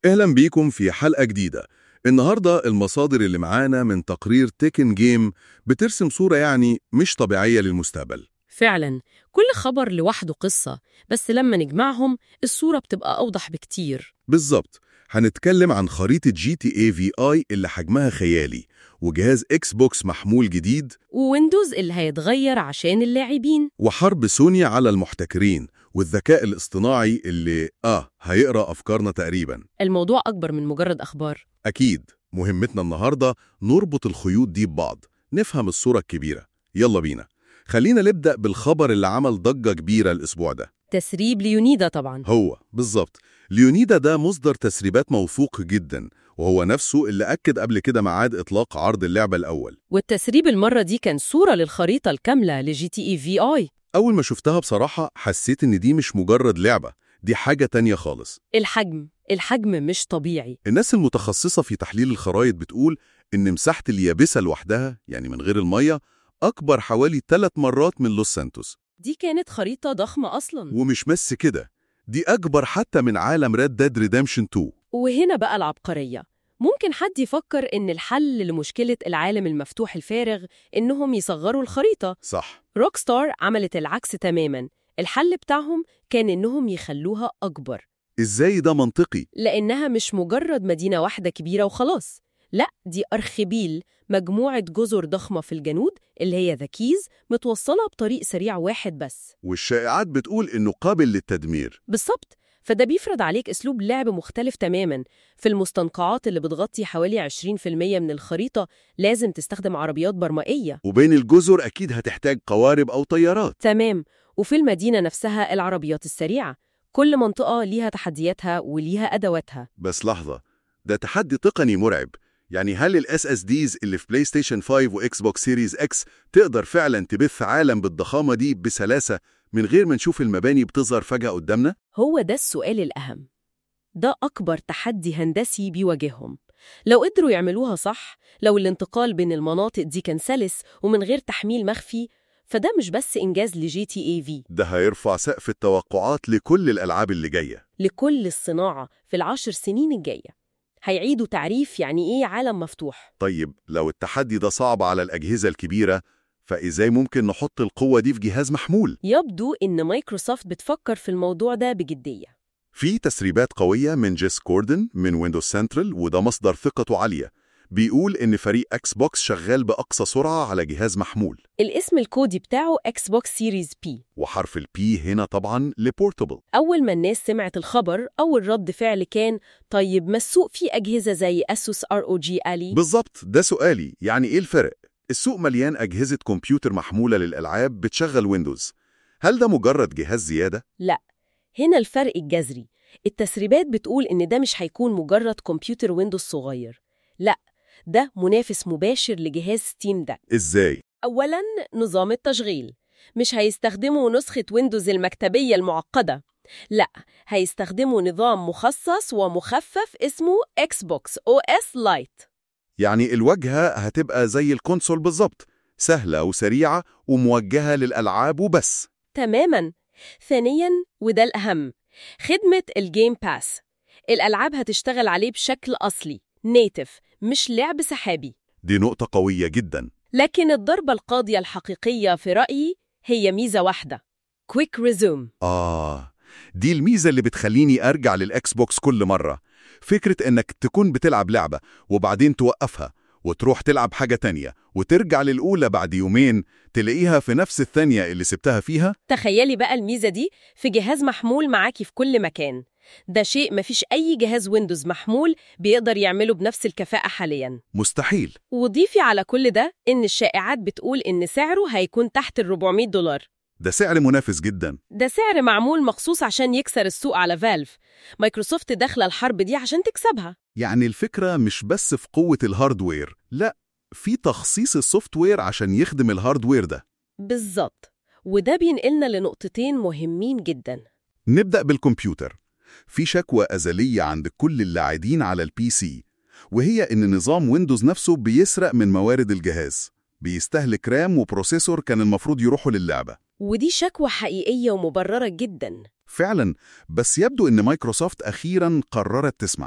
أهلا بيكم في حلقة جديدة النهاردة المصادر اللي معانا من تقرير تيكن جيم بترسم صورة يعني مش طبيعية للمستقبل فعلا كل خبر لوحده قصة بس لما نجمعهم الصورة بتبقى أوضح بكتير بالظبط هنتكلم عن خريطة جي تي اي في اي اللي حجمها خيالي وجهاز اكس بوكس محمول جديد وويندوز اللي هيتغير عشان اللاعبين وحرب سوني على المحتكرين والذكاء الاصطناعي اللي آه هيقرأ أفكارنا تقريبا الموضوع أكبر من مجرد أخبار أكيد مهمتنا النهاردة نربط الخيوط دي ببعض نفهم الصورة الكبيرة يلا بينا خلينا نبدأ بالخبر اللي عمل ضجة كبيرة الأسبوع ده تسريب ليونيدا طبعا هو بالظبط ليونيدا ده مصدر تسريبات موثوق جدا وهو نفسه اللي أكد قبل كده ميعاد إطلاق عرض اللعبة الأول والتسريب المرة دي كان صورة للخريطة الكاملة لجي تي اي في اي أول ما شفتها بصراحة حسيت إن دي مش مجرد لعبة دي حاجة تانية خالص الحجم الحجم مش طبيعي الناس المتخصصة في تحليل الخرائط بتقول إن مساحة اليابسة لوحدها يعني من غير المية أكبر حوالي ثلاث مرات من لوس سانتوس دي كانت خريطة ضخمة أصلا ومش بس كده دي أكبر حتى من عالم ريد ديد ريدمشن 2 وهنا بقى العبقرية ممكن حد يفكر إن الحل لمشكلة العالم المفتوح الفارغ إنهم يصغروا الخريطة صح روكستار عملت العكس تماما الحل بتاعهم كان إنهم يخلوها أكبر إزاي ده منطقي؟ لأنها مش مجرد مدينة واحدة كبيرة وخلاص لا دي أرخبيل مجموعة جزر ضخمة في الجنوب اللي هي ذا كيز متوصلة بطريق سريع واحد بس والشائعات بتقول إنه قابل للتدمير بالظبط فده بيفرض عليك أسلوب لعب مختلف تماما في المستنقعات اللي بتغطي حوالي 20% من الخريطة لازم تستخدم عربيات برمائية وبين الجزر أكيد هتحتاج قوارب أو طيارات تمام وفي المدينة نفسها العربيات السريعة كل منطقة ليها تحدياتها وليها أدواتها بس لحظة ده تحدي تقني مرعب يعني هل الاس اس ديز اللي في بلاي ستيشن 5 واكس بوكس سيريز اكس تقدر فعلا تبث عالم بالضخامة دي بسلاسة من غير ما نشوف المباني بتظهر فجأة قدامنا؟ هو ده السؤال الأهم ده أكبر تحدي هندسي بيواجههم لو قدروا يعملوها صح لو الانتقال بين المناطق دي كان سلس ومن غير تحميل مخفي فده مش بس إنجاز لجي تي اي في ده هيرفع سقف التوقعات لكل الألعاب اللي جاية لكل الصناعة في العشر سنين الجاية هيعيدوا تعريف يعني إيه عالم مفتوح طيب لو التحدي ده صعب على الأجهزة الكبيرة فإزاي ممكن نحط القوة دي في جهاز محمول؟ يبدو إن مايكروسوفت بتفكر في الموضوع ده بجدية في تسريبات قوية من جيس كوردن من ويندوز سنترال وده مصدر ثقته عالية بيقول إن فريق أكس بوكس شغال بأقصى سرعة على جهاز محمول الاسم الكودي بتاعه اكس بوكس سيريز بي وحرف البي هنا طبعا لبورتبل أول ما الناس سمعت الخبر أول رد فعل كان طيب ما السوق فيه أجهزة زي أسوس ار او جي الي بالظبط ده سؤالي يعني إيه الفرق؟ السوق مليان أجهزة كمبيوتر محمولة للألعاب بتشغل ويندوز هل ده مجرد جهاز زيادة؟ لا هنا الفرق الجذري التسريبات بتقول إن ده مش هيكون مجرد كمبيوتر ويندوز صغير لا ده منافس مباشر لجهاز ستيم دك إزاي؟ أولاً نظام التشغيل مش هيستخدموا نسخة ويندوز المكتبية المعقدة لا هيستخدموا نظام مخصص ومخفف اسمه اكس بوكس او اس لايت يعني الواجهة هتبقى زي الكونسول بالظبط سهلة وسريعة وموجهة للألعاب وبس تماماً ثانياً وده الأهم خدمة الجيم باس الألعاب هتشتغل عليه بشكل أصلي نيتف مش لعب سحابي دي نقطة قوية جدا لكن الضربة القاضية الحقيقية في رأيي هي ميزة واحدة كويك ريزوم آه دي الميزة اللي بتخليني أرجع للأكس بوكس كل مرة فكرة إنك تكون بتلعب لعبة وبعدين توقفها وتروح تلعب حاجة تانية وترجع للأولى بعد يومين تلاقيها في نفس الثانية اللي سبتها فيها تخيلي بقى الميزة دي في جهاز محمول معاكي في كل مكان ده شيء مفيش أي جهاز ويندوز محمول بيقدر يعمله بنفس الكفاءة حالياً مستحيل وضيفي على كل ده إن الشائعات بتقول إن سعره هيكون تحت ال 400 دولار ده سعر منافس جدا ده سعر معمول مخصوص عشان يكسر السوق على فالف مايكروسوفت داخلة الحرب دي عشان تكسبها يعني الفكرة مش بس في قوة الهاردوير لا في تخصيص السوفت وير عشان يخدم الهاردوير ده بالظبط وده بينقلنا لنقطتين مهمين جدا نبدأ بالكمبيوتر في شكوى أزلية عند كل اللاعبين على البي سي وهي إن نظام ويندوز نفسه بيسرق من موارد الجهاز بيستهلك رام وبروسيسور كان المفروض يروحوا للعبة ودي شكوى حقيقية ومبررة جدا فعلا بس يبدو إن مايكروسوفت أخيرا قررت تسمع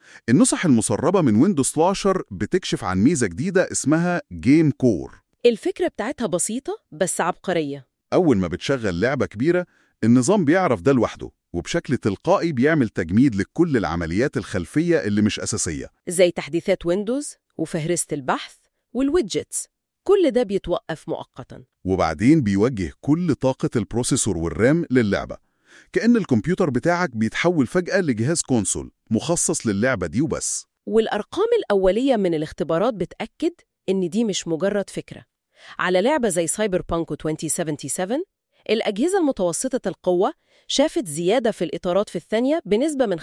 النسخ المسربة من ويندوز 12 بتكشف عن ميزة جديدة اسمها جيم كور الفكرة بتاعتها بسيطة بس عبقرية أول ما بتشغل لعبة كبيرة النظام بيعرف ده لوحده وبشكل تلقائي بيعمل تجميد لكل العمليات الخلفية اللي مش أساسية زي تحديثات ويندوز وفهرسة البحث والويدجتس كل ده بيتوقف مؤقتا وبعدين بيوجه كل طاقة البروسيسور والرام للعبة كأن الكمبيوتر بتاعك بيتحول فجأة لجهاز كونسول مخصص للعبة دي وبس والأرقام الأولية من الاختبارات بتأكد إن دي مش مجرد فكرة على لعبة زي سايبر بانكو 2077 الأجهزة المتوسطة القوة شافت زيادة في الإطارات في الثانية بنسبة من 15%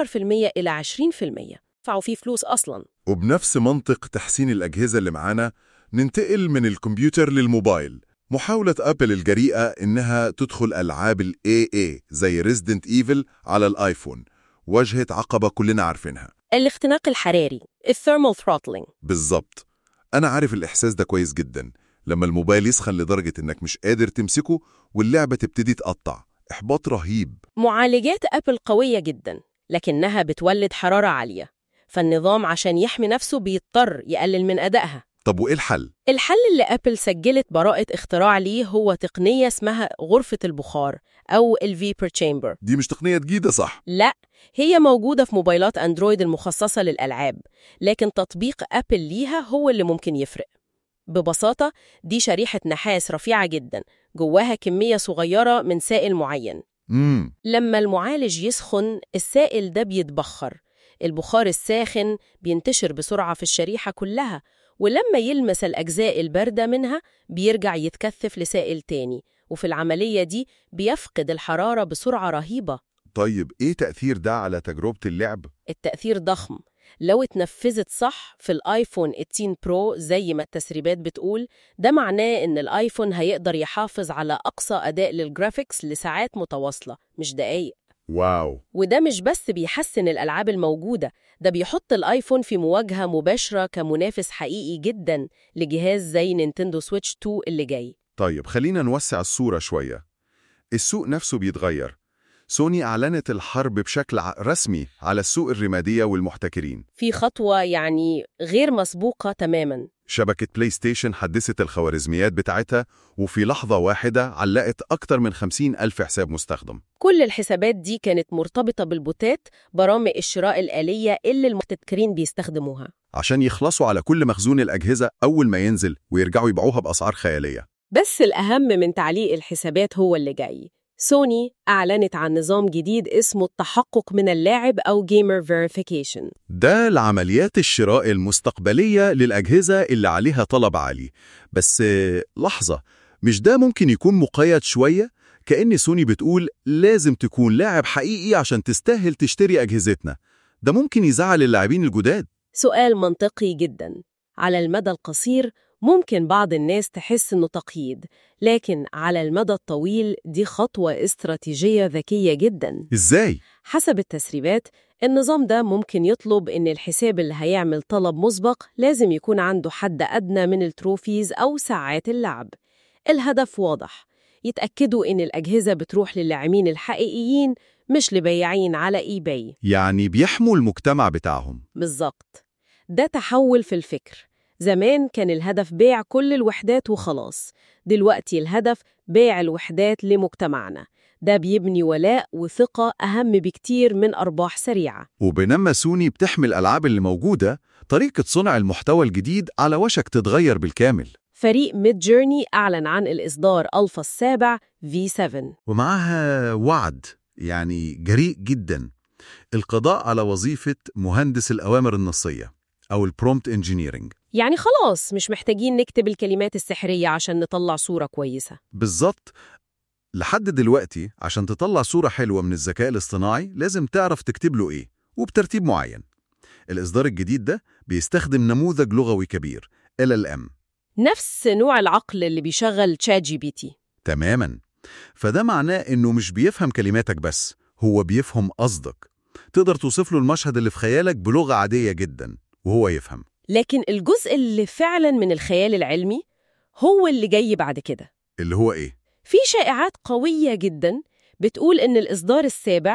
إلى 20% دفعوا فيه فلوس أصلاً وبنفس منطق تحسين الأجهزة اللي معانا ننتقل من الكمبيوتر للموبايل محاولة أبل الجريئة إنها تدخل ألعاب ال AA زي Resident Evil على الآيفون واجهت عقبة كلنا عارفينها الاختناق الحراري الثيرمال ثروتلينج بالظبط أنا عارف الإحساس ده كويس جدا لما الموبايل يسخن لدرجة إنك مش قادر تمسكه واللعبة تبتدي تقطع إحباط رهيب معالجات أبل قوية جدا لكنها بتولد حرارة عالية فالنظام عشان يحمي نفسه بيضطر يقلل من أدائها طب وإيه الحل؟ الحل اللي أبل سجلت براءة اختراع ليه هو تقنية اسمها غرفة البخار أو الفيبر تشامبر دي مش تقنية جديدة صح؟ لا هي موجودة في موبايلات أندرويد المخصصة للألعاب لكن تطبيق أبل ليها هو اللي ممكن يفرق ببساطة دي شريحة نحاس رفيعة جدا جواها كمية صغيرة من سائل معين امم لما المعالج يسخن السائل ده بيتبخر البخار الساخن بينتشر بسرعة في الشريحة كلها ولما يلمس الأجزاء الباردة منها بيرجع يتكثف لسائل تاني وفي العملية دي بيفقد الحرارة بسرعة رهيبة طيب إيه تأثير ده على تجربة اللعب؟ التأثير ضخم لو اتنفذت صح في الايفون 18 برو زي ما التسريبات بتقول ده معناه ان الايفون هيقدر يحافظ على اقصى اداء للجرافيكس لساعات متواصله مش دقايق واو وده مش بس بيحسن الالعاب الموجوده ده بيحط الايفون في مواجهه مباشره كمنافس حقيقي جدا لجهاز زي نينتندو سويتش 2 اللي جاي طيب خلينا نوسع الصورة شوية السوق نفسه بيتغير سوني أعلنت الحرب بشكل ع- رسمي على السوق الرمادية والمحتكرين في خطوه يعني غير مسبوقه تماما شبكة بلاي ستيشن حدثت الخوارزميات بتاعتها وفي لحظة واحدة علقت أكتر من 50 ألف حساب مستخدم كل الحسابات دي كانت مرتبطه بالبوتات برامج الشراء الاليه اللي المحتكرين بيستخدموها عشان يخلصوا على كل مخزون الأجهزة أول ما ينزل ويرجعوا يبيعوها بأسعار خيالية بس الأهم من تعليق الحسابات هو اللي جاي سوني أعلنت عن نظام جديد اسمه التحقق من اللاعب أو Gamer Verification ده لعمليات الشراء المستقبلية للأجهزة اللي عليها طلب عالي بس آه، لحظة مش ده ممكن يكون مقيد شوية؟ كأن سوني بتقول لازم تكون لاعب حقيقي عشان تستاهل تشتري أجهزتنا ده ممكن يزعل اللاعبين الجداد سؤال منطقي جدا على المدى القصير ممكن بعض الناس تحس إنه تقييد لكن على المدى الطويل دي خطوة استراتيجية ذكية جدا إزاي؟ حسب التسريبات النظام ده ممكن يطلب إن الحساب اللي هيعمل طلب مسبق لازم يكون عنده حد أدنى من التروفيز أو ساعات اللعب الهدف واضح يتأكدوا إن الأجهزة بتروح للاعبين الحقيقيين مش لبياعين على إي باي يعني بيحموا المجتمع بتاعهم بالظبط ده تحول في الفكر زمان كان الهدف بيع كل الوحدات وخلاص دلوقتي الهدف بيع الوحدات لمجتمعنا ده بيبني ولاء وثقة أهم بكتير من أرباح سريعة وبينما سوني بتحمي الألعاب اللي موجودة طريقة صنع المحتوى الجديد على وشك تتغير بالكامل فريق ميد جيرني أعلن عن الإصدار ألفا السابع V7 ومعها وعد يعني جريء جدا القضاء على وظيفة مهندس الأوامر النصية أو البرومبت انجينيرنج يعني خلاص مش محتاجين نكتب الكلمات السحرية عشان نطلع صورة كويسة بالظبط لحد دلوقتي عشان تطلع صورة حلوة من الذكاء الاصطناعي لازم تعرف تكتب له إيه وبترتيب معين الإصدار الجديد ده بيستخدم نموذج لغوي كبير LLM نفس نوع العقل اللي بيشغل تشات جي بي تي تماما فده معناه إنه مش بيفهم كلماتك بس هو بيفهم قصدك تقدر توصف له المشهد اللي في خيالك بلغة عادية جدا وهو يفهم لكن الجزء اللي فعلا من الخيال العلمي هو اللي جاي بعد كده اللي هو إيه؟ في شائعات قوية جدا بتقول إن الإصدار السابع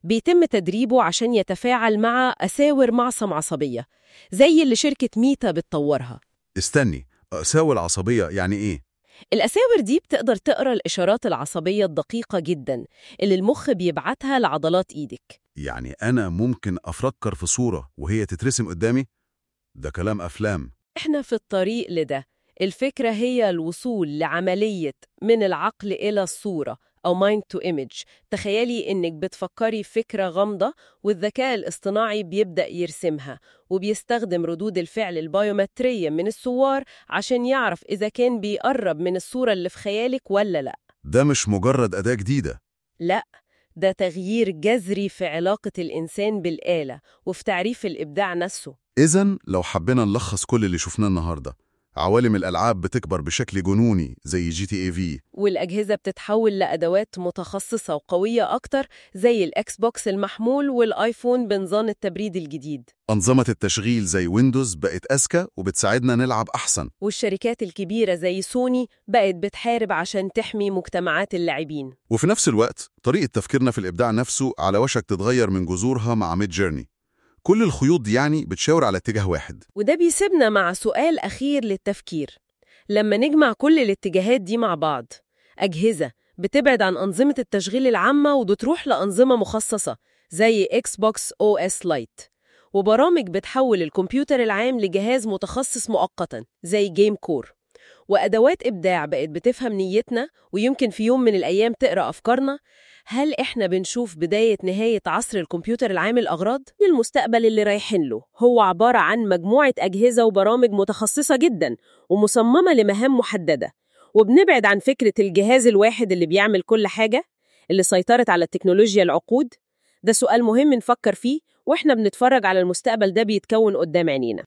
بيتم تدريبه عشان يتفاعل مع أساور معصم عصبية زي اللي شركة ميتا بتطورها استني أساوي العصبية يعني إيه؟ الأساور دي بتقدر تقرأ الإشارات العصبية الدقيقة جدا اللي المخ بيبعتها لعضلات إيدك يعني أنا ممكن أفكر في صورة وهي تترسم قدامي؟ ده كلام أفلام إحنا في الطريق لده الفكرة هي الوصول لعملية من العقل إلى الصورة أو mind to image تخيلي إنك بتفكري فكرة غامضة والذكاء الاصطناعي بيبدأ يرسمها وبيستخدم ردود الفعل البايومترية من الصور عشان يعرف إذا كان بيقرب من الصورة اللي في خيالك ولا لأ ده مش مجرد أداة جديدة لا ده تغيير جذري في علاقة الإنسان بالآلة وفي تعريف الإبداع نفسه إذا لو حبينا نلخص كل اللي شفناه النهاردة عوالم الألعاب بتكبر بشكل جنوني زي جي تي اي في والأجهزة بتتحول لأدوات متخصصة وقوية أكتر زي الإكس بوكس المحمول والآيفون بنظام التبريد الجديد أنظمة التشغيل زي ويندوز بقت أذكى وبتساعدنا نلعب أحسن والشركات الكبيرة زي سوني بقت بتحارب عشان تحمي مجتمعات اللاعبين وفي نفس الوقت طريقة تفكيرنا في الإبداع نفسه على وشك تتغير من جذورها مع ميد جيرني كل الخيوط دي يعني بتشاور على اتجاه واحد وده بيسيبنا مع سؤال أخير للتفكير لما نجمع كل الاتجاهات دي مع بعض أجهزة بتبعد عن أنظمة التشغيل العامة وبتروح لأنظمة مخصصة زي إكس بوكس أو إس لايت وبرامج بتحول الكمبيوتر العام لجهاز متخصص مؤقتا زي جيم كور وأدوات إبداع بقت بتفهم نيتنا ويمكن في يوم من الأيام تقرأ أفكارنا هل إحنا بنشوف بداية نهاية عصر الكمبيوتر العام الأغراض؟ المستقبل اللي رايحين له هو عبارة عن مجموعة أجهزة وبرامج متخصصة جدا ومصممة لمهام محددة وبنبعد عن فكرة الجهاز الواحد اللي بيعمل كل حاجة اللي سيطرت على التكنولوجيا العقود ده سؤال مهم نفكر فيه وإحنا بنتفرج على المستقبل ده بيتكون قدام عينينا